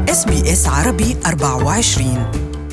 اس بي اس عربي 24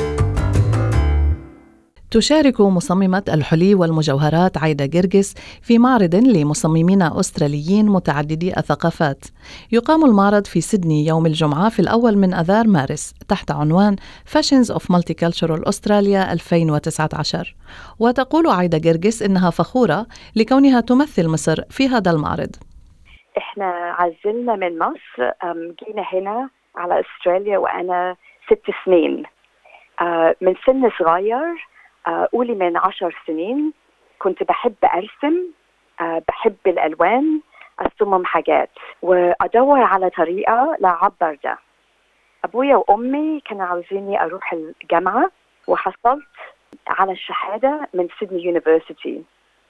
تشارك مصممة الحلي والمجوهرات عايدة جرجس في معرض لمصممين أستراليين متعددي الثقافات يقام المعرض في سيدني يوم الجمعة في الأول من أذار مارس تحت عنوان Fashions of Multicultural Australia 2019 وتقول عايدة جرجس إنها فخورة لكونها تمثل مصر في هذا المعرض احنا عزلنا من مصر جينا هنا على استراليا وانا ست سنين آه، من سن صغير آه، قولي من عشر سنين كنت بحب ارسم آه، بحب الالوان اصمم حاجات وادور على طريقه لاعبر ده ابويا وامي كانوا عاوزيني اروح الجامعه وحصلت على الشهاده من سيدني يونيفرسيتي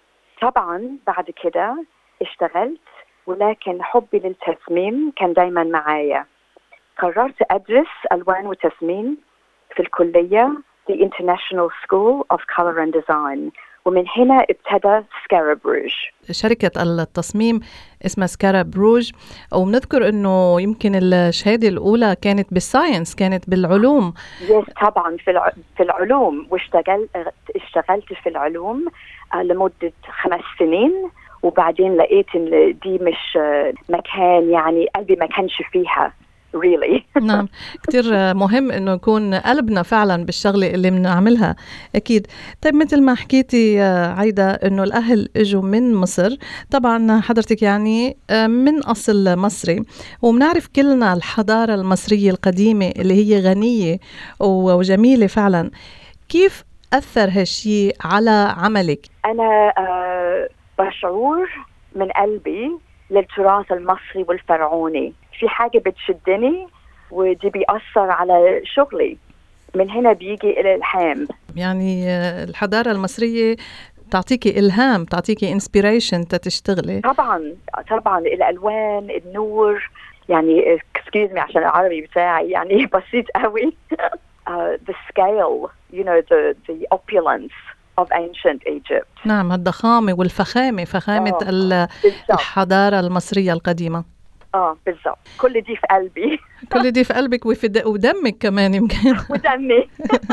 طبعا بعد كده اشتغلت ولكن حبي للتصميم كان دايما معايا قررت أدرس ألوان وتصميم في الكلية The International School of Color and Design ومن هنا ابتدى سكارب روج شركة التصميم اسمها سكارب روج وبنذكر انه يمكن الشهادة الأولى كانت بالساينس كانت بالعلوم يس طبعا في في العلوم واشتغلت اشتغلت في العلوم آه، لمدة خمس سنين وبعدين لقيت ان دي مش مكان يعني قلبي ما كانش فيها really نعم كثير مهم انه يكون قلبنا فعلا بالشغله اللي بنعملها اكيد طيب مثل ما حكيتي عايده انه الاهل اجوا من مصر طبعا حضرتك يعني من اصل مصري وبنعرف كلنا الحضاره المصريه القديمه اللي هي غنيه وجميله فعلا كيف اثر هالشيء على عملك انا آه بشعور من قلبي للتراث المصري والفرعوني في حاجة بتشدني ودي بيأثر على شغلي من هنا بيجي الإلهام يعني آه، الحضارة المصرية تعطيكي إلهام تعطيكي انسبيريشن تشتغلي طبعا طبعا الألوان النور يعني اكسكيوز مي عشان العربي بتاعي يعني بسيط قوي uh, the scale you know the the opulence of ancient Egypt نعم الضخامة والفخامة فخامة آه. الحضارة المصرية القديمة اه بالضبط كل دي في قلبي كل دي في قلبك وفي ودمك كمان يمكن ودمي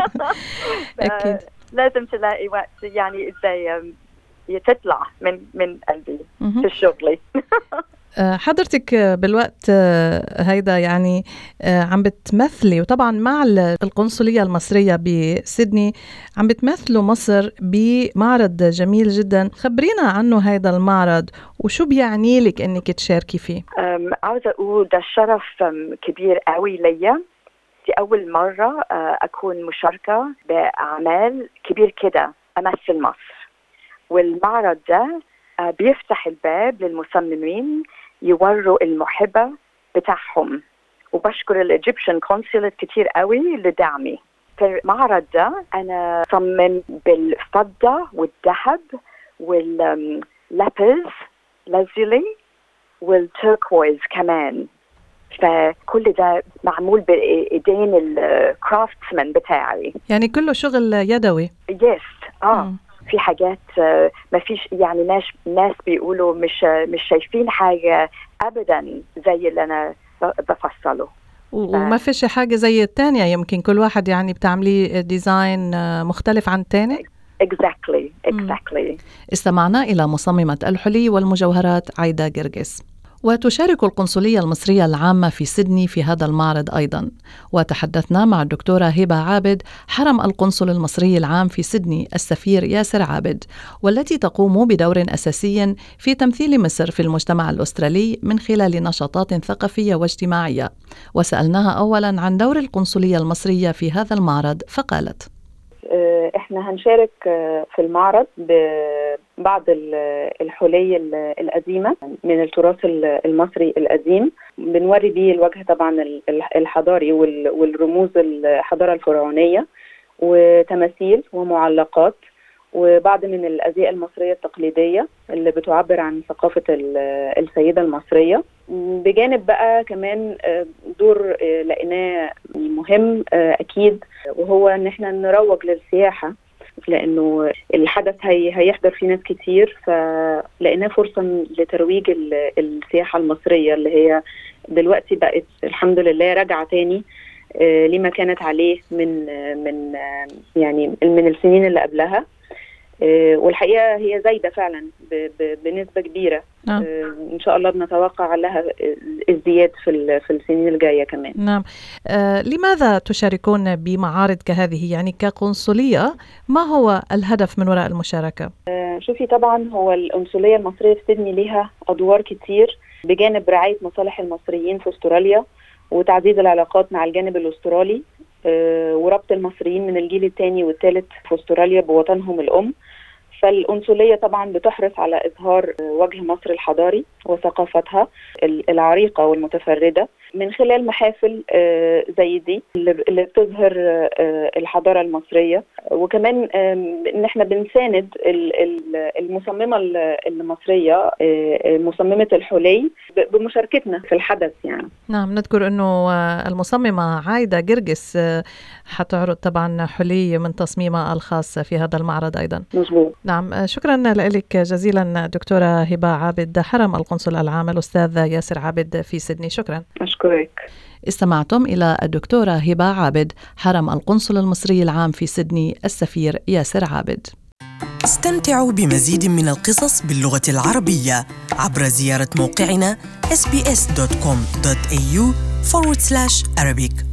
اكيد لازم تلاقي وقت يعني ازاي تطلع من من قلبي في الشغل آه، حضرتك بالوقت آه، هيدا يعني آه، عم بتمثلي وطبعا مع القنصلية المصرية بسيدني عم بتمثلوا مصر بمعرض جميل جدا خبرينا عنه هيدا المعرض وشو بيعني لك انك تشاركي فيه عاوزة اقول ده شرف كبير قوي ليا دي أول مرة أكون مشاركة بأعمال كبير كده أمثل مصر والمعرض ده بيفتح الباب للمصممين يوروا المحبة بتاعهم وبشكر الايجيبشن كونسولت كتير قوي لدعمي في المعرض ده انا صمم بالفضة والذهب واللابز لازولي والتركويز كمان فكل ده معمول بايدين الكرافتسمان بتاعي يعني كله شغل يدوي يس اه في حاجات آه، ما فيش يعني ناس ناس بيقولوا مش مش شايفين حاجه ابدا زي اللي انا بفصله وما فيش حاجه زي الثانيه يمكن كل واحد يعني بتعملي ديزاين آه، مختلف عن الثاني exactly exactly استمعنا الى مصممه الحلي والمجوهرات عايده جرجس وتشارك القنصلية المصرية العامة في سيدني في هذا المعرض أيضا وتحدثنا مع الدكتورة هبة عابد حرم القنصل المصري العام في سيدني السفير ياسر عابد والتي تقوم بدور أساسي في تمثيل مصر في المجتمع الأسترالي من خلال نشاطات ثقافية واجتماعية وسألناها أولا عن دور القنصلية المصرية في هذا المعرض فقالت آه، احنا هنشارك آه، في المعرض ببعض الحلي القديمة من التراث المصري القديم بنوري بيه الوجه طبعا الحضاري والرموز الحضارة الفرعونية وتماثيل ومعلقات وبعض من الازياء المصريه التقليديه اللي بتعبر عن ثقافه السيده المصريه بجانب بقى كمان آه، دور آه، لقيناه مهم آه، اكيد وهو ان احنا نروج للسياحه لانه الحدث هي هيحضر فيه ناس كتير فلقيناه فرصه لترويج السياحه المصريه اللي هي دلوقتي بقت الحمد لله راجعه تاني آه، لما كانت عليه من من يعني من السنين اللي قبلها آه، والحقيقه هي زايده فعلا بنسبه كبيره نعم. آه، ان شاء الله بنتوقع لها ازدياد في في السنين الجايه كمان نعم آه لماذا تشاركون بمعارض كهذه يعني كقنصليه ما هو الهدف من وراء المشاركه آه شوفي طبعا هو القنصليه المصريه في سيدني لها ادوار كتير بجانب رعايه مصالح المصريين في استراليا وتعزيز العلاقات مع الجانب الاسترالي آه، وربط المصريين من الجيل الثاني والثالث في استراليا بوطنهم الام فالقنصليه طبعا بتحرص على اظهار وجه مصر الحضاري وثقافتها العريقه والمتفرده من خلال محافل آه، زي دي اللي بتظهر آه، الحضاره المصريه وكمان ان احنا بنساند المصممه المصريه آه، مصممه الحلي بمشاركتنا في الحدث يعني نعم نذكر انه المصممه عايده جرجس حتعرض طبعا حلي من تصميمها الخاص في هذا المعرض ايضا مزبوط نعم شكرا لك جزيلا دكتوره هبه عابد حرم القنصل العام الاستاذ ياسر عابد في سيدني شكرا أشكرك استمعتم إلى الدكتورة هبة عابد حرم القنصل المصري العام في سيدني السفير ياسر عابد استمتعوا بمزيد من القصص باللغة العربية عبر زيارة موقعنا sbs.com.au forward slash Arabic